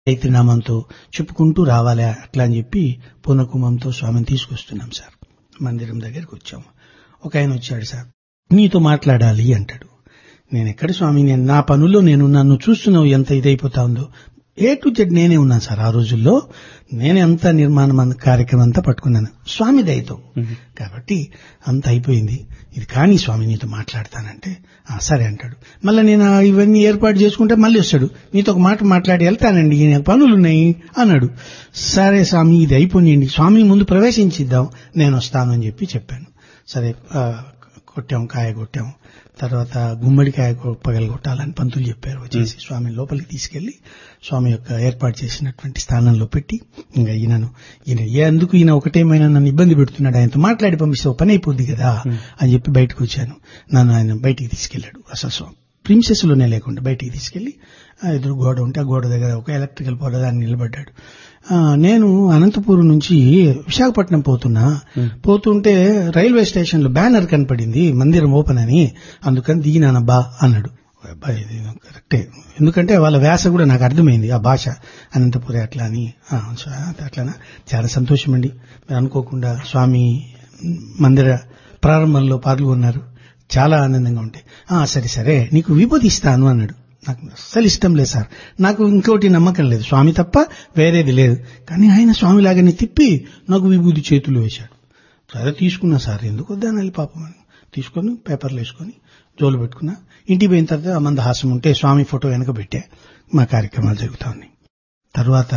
చైత్రనామంతో చెప్పుకుంటూ రావాలి అట్లా అని చెప్పి పూర్ణకుంభంతో స్వామిని తీసుకొస్తున్నాం సార్ మందిరం దగ్గరికి వచ్చాము ఒక ఆయన వచ్చాడు సార్ నీతో మాట్లాడాలి అంటాడు నేను ఎక్కడ స్వామి నేను నా పనుల్లో నేను నన్ను చూస్తున్నావు ఎంత ఇదైపోతా ఉందో ఏ టు జెడ్ నేనే ఉన్నాను సార్ ఆ రోజుల్లో నేనే అంత నిర్మాణం అంత కార్యక్రమం అంతా పట్టుకున్నాను స్వామి దయతో కాబట్టి అంత అయిపోయింది ఇది కానీ స్వామి నీతో మాట్లాడతానంటే "ఆ, సరే అంటాడు మళ్ళీ నేను ఆ ఇవన్నీ ఏర్పాటు చేసుకుంటే మళ్ళీ వస్తాడు నీతో ఒక మాట మాట్లాడి వెళ్తానండి నాకు పనులున్నాయి అన్నాడు సరే స్వామి ఇది అయిపోయింది స్వామి ముందు ప్రవేశించిద్దాం నేను వస్తాను అని చెప్పి చెప్పాను సరే ఆ, కొట్టాం కాయ కొట్టాం తర్వాత గుమ్మడికాయ కొ- పగలగొట్టాలని పంతులు చెప్పారు వచ్చేసి స్వామిని లోపలికి తీసుకెళ్లి స్వామి యొక్క ఏర్పాటు చేసినటువంటి స్థానంలో పెట్టి ఇంకా ఈయనను ఈయన ఏ అందుకు ఈయన ఒకటేమైనా నన్ను ఇబ్బంది పెడుతున్నాడు ఆయనతో మాట్లాడి పంపిస్తే ఒక పని అయిపోద్ది కదా అని చెప్పి బయటకు వచ్చాను నన్ను ఆయన బయటికి తీసుకెళ్లాడు అసలు స్వామి ప్రిన్సెస్ లోనే లేకుండా బయటికి తీసుకెళ్లి ఆ ఎదురు గోడ ఉంటే ఆ గోడ దగ్గర ఒక ఎలక్ట్రికల్ పొర దాన్ని నిలబడ్డాడు ఆ, నేను అనంతపురం నుంచి విశాఖపట్నం పోతున్నా పోతుంటే రైల్వే స్టేషన్ లో బ్యానర్ కనపడింది మందిరం ఓపెన్ అని అందుకని దిగినానబ్బా అన్నాడు అబ్బాయి ఇది కరెక్టే ఎందుకంటే వాళ్ళ వ్యాస కూడా నాకు అర్థమైంది ఆ భాష అనంతపురం అట్లా అని "ఆ, సో అట్లానా చాలా సంతోషం అండి మీరు అనుకోకుండా స్వామి మందిర ప్రారంభంలో పాల్గొన్నారు చాలా ఆనందంగా ఉంటాయి "ఆ, సరే సరే నీకు విభూతి ఇస్తాను అన్నాడు నాకు అస్సలు ఇష్టం లేదు సార్ నాకు ఇంకోటి నమ్మకం లేదు స్వామి తప్ప వేరేది లేదు కానీ ఆయన స్వామి లాగానే తిప్పి నాకు విభూతి చేతులు వేశాడు సరే తీసుకున్నా సార్ ఎందుకు వద్దానాలి పాపం అని తీసుకొని పేపర్లు వేసుకొని జోలు పెట్టుకున్నా ఇంటికి పోయిన తర్వాత ఆ మంద హాసం ఉంటే స్వామి ఫోటో వెనక పెట్టే మా కార్యక్రమాలు జరుగుతా ఉన్నాయి తర్వాత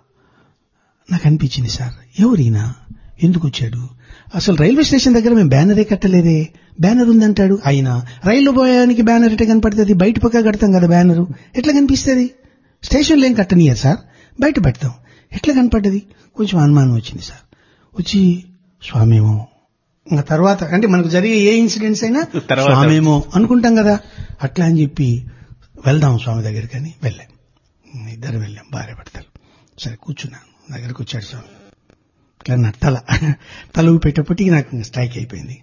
నాకు అనిపించింది సార్ ఎవరైనా ఎందుకు వచ్చాడు అసలు రైల్వే స్టేషన్ దగ్గర మేము బ్యానరే కట్టలేదే బ్యానర్ ఉందంటాడు అయినా రైలు పోయానికి బ్యానర్ ఎట్లా కనపడుతుంది బయట పక్క కడతాం కదా బ్యానరు ఎట్లా కనిపిస్తుంది స్టేషన్లో ఏం కట్టనీయరు సార్ బయట పెడతాం ఎట్లా కనపడ్డది కొంచెం అనుమానం వచ్చింది సార్ వచ్చి స్వామేమో ఇంకా తర్వాత అంటే మనకు జరిగే ఏ ఇన్సిడెంట్స్ అయినా తర్వాత. స్వామేమో అనుకుంటాం కదా అట్లా అని చెప్పి వెళ్దాం స్వామి దగ్గరికి అని వెళ్ళాం ఇద్దరు వెళ్ళాం భార్య భర్తలు సరే కూర్చున్నాను దగ్గరకు వచ్చాడు స్వామి ఇట్లా నా తల తల ఊపేటప్పటికి నాకు స్ట్రైక్ అయిపోయింది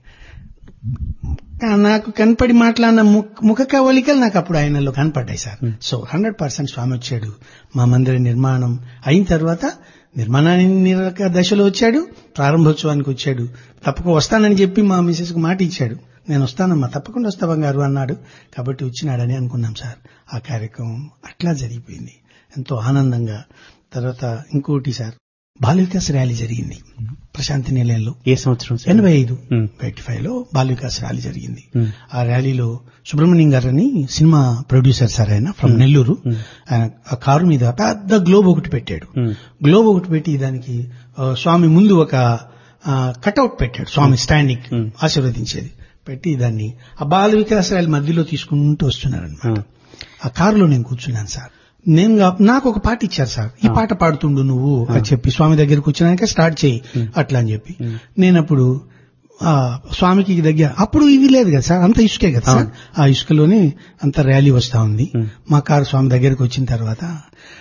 ఆ, నాకు కనపడి మాట్లాడిన ముఖ- ముఖ కవలికలు నాకు అప్పుడు ఆయనలో కనపడ్డాయి sir so hundred percent Swami వచ్చాడు మా మందిర నిర్మాణం అయిన తర్వాత నిర్మాణాన్ని నిరక దశలో వచ్చాడు ప్రారంభోత్సవానికి వచ్చాడు తప్పక వస్తానని చెప్పి మా మిసెస్ కు మాట ఇచ్చాడు నేను వస్తానమ్మా తప్పకుండా వస్తా బంగారు అన్నాడు కాబట్టి వచ్చినాడని అనుకున్నాం సార్ ఆ కార్యక్రమం అట్లా జరిగిపోయింది ఎంతో ఆనందంగా తర్వాత ఇంకోటి సార్ బాల వికాస్ ర్యాలీ జరిగింది ప్రశాంతి నిలయంలో ఏ సంవత్సరం సార్? ఎనభై ఐదు మ్మ్. ఎయిటీ ఫైవ్ లో బాల వికాస్ ర్యాలీ జరిగింది మ్మ్. ఆ ర్యాలీలో సుబ్రహ్మణ్యం గారు అని సినిమా ప్రొడ్యూసర్ సార్ ఆయన ఫ్రమ్ నెల్లూరు ఆయన ఆ కారు మీద పెద్ద గ్లోబ్ ఒకటి పెట్టాడు మ్మ్. గ్లోబ్ ఒకటి పెట్టి దానికి ఆ, స్వామి ముందు ఒక కటౌట్ పెట్టాడు స్వామి స్టాండింగ్ మ్మ్. ఆశీర్వదించేది పెట్టి దాన్ని ఆ బాల వికాస్ ర్యాలీ మధ్యలో తీసుకుంటూ వస్తున్నారనమాట మ్మ్. ఆ కారులో నేను కూర్చున్నాను సార్ నేను గా- నాకు ఒక పాట ఇచ్చారు సార్ ఈ పాట పాడుతుండు నువ్వు అని చెప్పి స్వామి దగ్గరకు వచ్చినాక స్టార్ట్ చేయి అట్లా అని చెప్పి నేను అప్పుడు ఆ స్వామికి దగ్గర అప్పుడు ఇవి లేదు కదా సార్ అంత ఇసుకే కదా సార్ ఆ ఇసుకలోనే అంత ర్యాలీ వస్తా ఉంది మా కారు స్వామి దగ్గరకు వచ్చిన తర్వాత